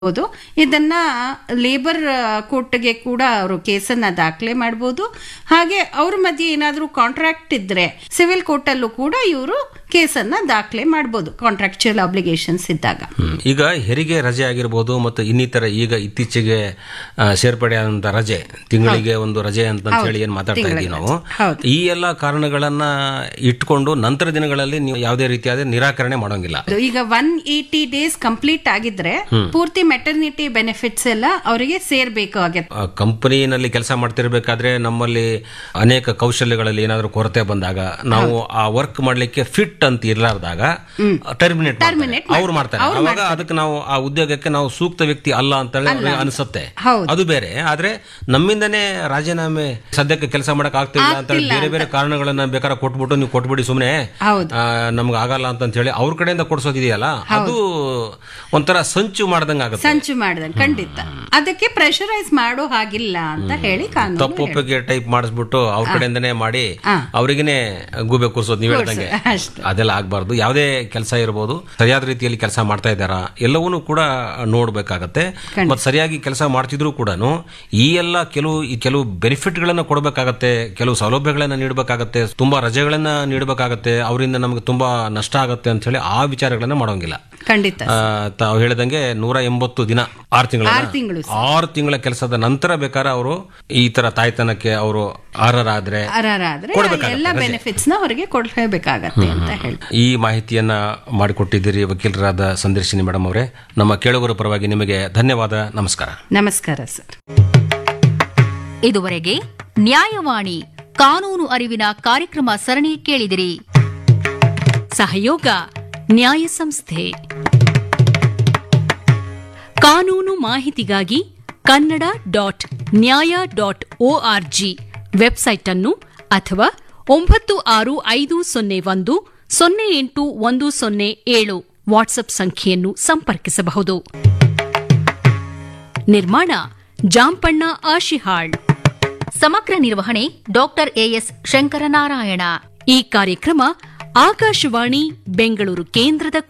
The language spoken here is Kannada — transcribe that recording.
ಬಹುದು ಇದನ್ನ ಲೇಬರ್ ಕೋರ್ಟ್ಗೆ ಕೂಡ ಅವರು ಕೇಸನ್ನ ದಾಖಲೆ ಮಾಡಬಹುದು ಹಾಗೆ ಅವ್ರ ಮಧ್ಯೆ ಏನಾದರೂ ಕಾಂಟ್ರಾಕ್ಟ್ ಇದ್ರೆ ಸಿವಿಲ್ ಕೋರ್ಟಲ್ಲೂ ಕೂಡ ಇವರು ಕೇಸನ್ನ ದಾಖಲೆ ಮಾಡಬಹುದು ಕಾಂಟ್ರಾಕ್ಚುಯಲ್ ಅಬ್ಲಿಗೇಷನ್ಸ್ ಇದ್ದಾಗ ಹ್ಮ್. ಈಗ ಹೆರಿಗೆ ರಜೆ ಆಗಿರ್ಬೋದು ಮತ್ತು ಇನ್ನಿತರ ಈಗ ಇತ್ತೀಚೆಗೆ ಆ, ಸೇರ್ಪಡೆ ಆದಂತ ರಜೆ ತಿಂಗಳಿಗೆ ಒಂದು ರಜೆ ಅಂತ ಹೇಳಿ ಏನ್ ಮಾತಾಡ್ತಾ ಇದ್ದೀವಿ ನಾವು ಹೌದು. ಈ ಎಲ್ಲ ಕಾರಣಗಳನ್ನ ಇಟ್ಕೊಂಡು ನಂತರ ದಿನಗಳಲ್ಲಿ ನೀವು ಯಾವುದೇ ರೀತಿಯಾದ ನಿರಾಕರಣೆ ಮಾಡೋಂಗಿಲ್ಲ ಅದು ಈಗ ಒನ್ ಏಟಿ ಡೇಸ್ ಕಂಪ್ಲೀಟ್ ಆಗಿದ್ರೆ ಪೂರ್ತಿ ಮೆಟರ್ನಿಟಿ ಬೆನಿಫಿಟ್ಸ್ ಎಲ್ಲ ಅವರಿಗೆ ಸೇರ್ಬೇಕು ಆಗತ್ತೆ ಆ, ಕಂಪನಿನಲ್ಲಿ ಕೆಲಸ ಮಾಡ್ತಿರ್ಬೇಕಾದ್ರೆ ನಮ್ಮಲ್ಲಿ ಅನೇಕ ಕೌಶಲ್ಯಗಳಲ್ಲಿ ಏನಾದರೂ ಕೊರತೆ ಬಂದಾಗ ನಾವು ಆ ವರ್ಕ್ ಮಾಡ್ಲಿಕ್ಕೆ ಫಿಟ್ ಅಂತ ಇರಲಾರ್ದಾಗ ಟರ್ಮಿನೇಟ್ ಅವ್ರು ಮಾಡ್ತಾರೆ ಅವಾಗ ಅದಕ್ಕೆ ನಾವು ಆ ಉದ್ಯೋಗಕ್ಕೆ ನಾವು ಸೂಕ್ತ ವ್ಯಕ್ತಿ ಅಲ್ಲ ಅಂತ ಹೇಳಿ ಅವ್ರಿಗೆ ಅನಿಸುತ್ತೆ ಹೌದು. ಅದು ಬೇರೆ ಆದ್ರೆ ನಮ್ಮಿಂದನೇ ರಾಜೀನಾಮೆ ಸದ್ಯಕ್ಕೆ ಕೆಲಸ ಮಾಡಕ್ ಆಗ್ತಿಲ್ಲ ಅಂತ ಹೇಳಿ ಬೇರೆ ಬೇರೆ ಕಾರಣಗಳನ್ನ ಬೇಕಾದ್ರೆ ಕೊಟ್ಬಿಟ್ಟು ನೀವು ಕೊಟ್ಬಿಡಿ ಸುಮ್ಮನೆ ಹೌದು ನಮ್ಗೆ ಆಗಲ್ಲ ಅಂತ ಹೇಳಿ ಅವ್ರ ಕಡೆಯಿಂದ ಕೊಡ್ಸೋದಿದೆಯಲ್ಲ ಅದು ಒಂಥರ ಸಂಚು ಮಾಡ್ದಂಗ ಆಗುತ್ತೆ ಸಂಚು ಮಾಡಿದಂಗೆ ಖಂಡಿತ ಅದಕ್ಕೆ ಪ್ರೆಷರೈಸ್ ಮಾಡೋ ಹಾಗಿಲ್ಲ ಅಂತ ಹೇಳಿ ಕಾನೂನು ತಪ್ಪೊಪ್ಪಿಗೆ ಟೈಪ್ ಮಾಡಿಸ್ಬಿಟ್ಟು ಅವ್ರ ಕಡೆಯಿಂದನೇ ಮಾಡಿ ಅವ್ರಿಗೇನೆ ಗೂಬೆ ಕೂರ್ಸೋದು ನೀವು ಹೇಳ್ದಂಗೆ ಅಷ್ಟೇ ಅದೆಲ್ಲ ಆಗ್ಬಾರ್ದು ಯಾವುದೇ ಕೆಲಸ ಇರ್ಬೋದು ಸರಿಯಾದ ರೀತಿಯಲ್ಲಿ ಕೆಲಸ ಮಾಡ್ತಾ ಇದ್ದಾರಾ ಎಲ್ಲವನ್ನೂ ಕೂಡ ನೋಡ್ಬೇಕಾಗತ್ತೆ ಮತ್ತೆ ಸರಿಯಾಗಿ ಕೆಲಸ ಮಾಡ್ತಿದ್ರು ಕೂಡ ಈ ಎಲ್ಲ ಕೆಲವು ಈ ಕೆಲವು ಬೆನಿಫಿಟ್ಗಳನ್ನ ಕೊಡಬೇಕಾಗತ್ತೆ ಕೆಲವು ಸೌಲಭ್ಯಗಳನ್ನ ನೀಡಬೇಕಾಗತ್ತೆ ತುಂಬಾ ರಜೆಗಳನ್ನ ನೀಡಬೇಕಾಗತ್ತೆ ಅವರಿಂದ ನಮಗೆ ತುಂಬಾ ನಷ್ಟ ಆಗುತ್ತೆ ಅಂತ ಹೇಳಿ ಆ ವಿಚಾರಗಳನ್ನ ಮಾಡೋಂಗಿಲ್ಲ ಖಂಡಿತ ಆ, ತಾವು ಹೇಳಿದಂಗೆ ನೂರ ಎಂಬತ್ತು ದಿನ ಆರು ತಿಂಗಳ ಆರು ತಿಂಗಳು ಆರು ತಿಂಗಳ ಕೆಲಸದ ನಂತರ ಬೇಕಾದ್ರೆ ಅವರು ಈ ತರ ತಾಯ್ತನಕ್ಕೆ ಅವರು ಅರ್ಹರಾದ್ರೆ ಅರ್ಹರಾದ್ರೆ ಎಲ್ಲ ಬೆನಿಫಿಟ್ಸ್ ನ ಅವರಿಗೆ ಕೊಡಲೇಬೇಕಾಗತ್ತೆ ಅಂತ ಹೇಳಿ ಈ ಮಾಹಿತಿಯನ್ನ ಮಾಡಿಕೊಟ್ಟಿದ್ದೀರಿ ವಕೀಲರಾದ ಸಂದರ್ಶಿನಿ ಮೇಡಮ್ ಅವರೇ ನಮ್ಮ ಕೇಳುಗರ ಪರವಾಗಿ ನಿಮಗೆ ಧನ್ಯವಾದ ನಮಸ್ಕಾರ ನಮಸ್ಕಾರ ಸರ್ ಇದುವರೆಗೆ ನ್ಯಾಯವಾಣಿ ಕಾನೂನು ಅರಿವಿನ ಕಾರ್ಯಕ್ರಮ ಸರಣಿ ಕೇಳಿದಿರಿ ಸಹಯೋಗ ನ್ಯಾಯ ಸಂಸ್ಥೆ ಕಾನೂನು ಮಾಹಿತಿಗಾಗಿ Kannada dot Nyaya dot ORG website ಅನ್ನು ಅಥವಾ ಒಂಬತ್ತು ಆರು ಐದು ಸೊನ್ನೆ ಒಂದು ಸೊನ್ನೆ ಎಂಟು ಒಂದು ಸೊನ್ನೆ ಏಳು ವಾಟ್ಸ್ಆಪ್ ಸಂಖ್ಯೆಯನ್ನು ಸಂಪರ್ಕಿಸಬಹುದು ನಿರ್ಮಾಣ ಜಾಂಪಣ್ಣ ಆಶಿಹಾಳ್ ಸಮಗ್ರ ನಿರ್ವಹಣೆ ಡಾಕ್ಟರ್ ಎಎಸ್ ಶಂಕರನಾರಾಯಣ ಈ ಕಾರ್ಯಕ್ರಮ ಆಕಾಶವಾಣಿ ಬೆಂಗಳೂರು ಕೇಂದ್ರದ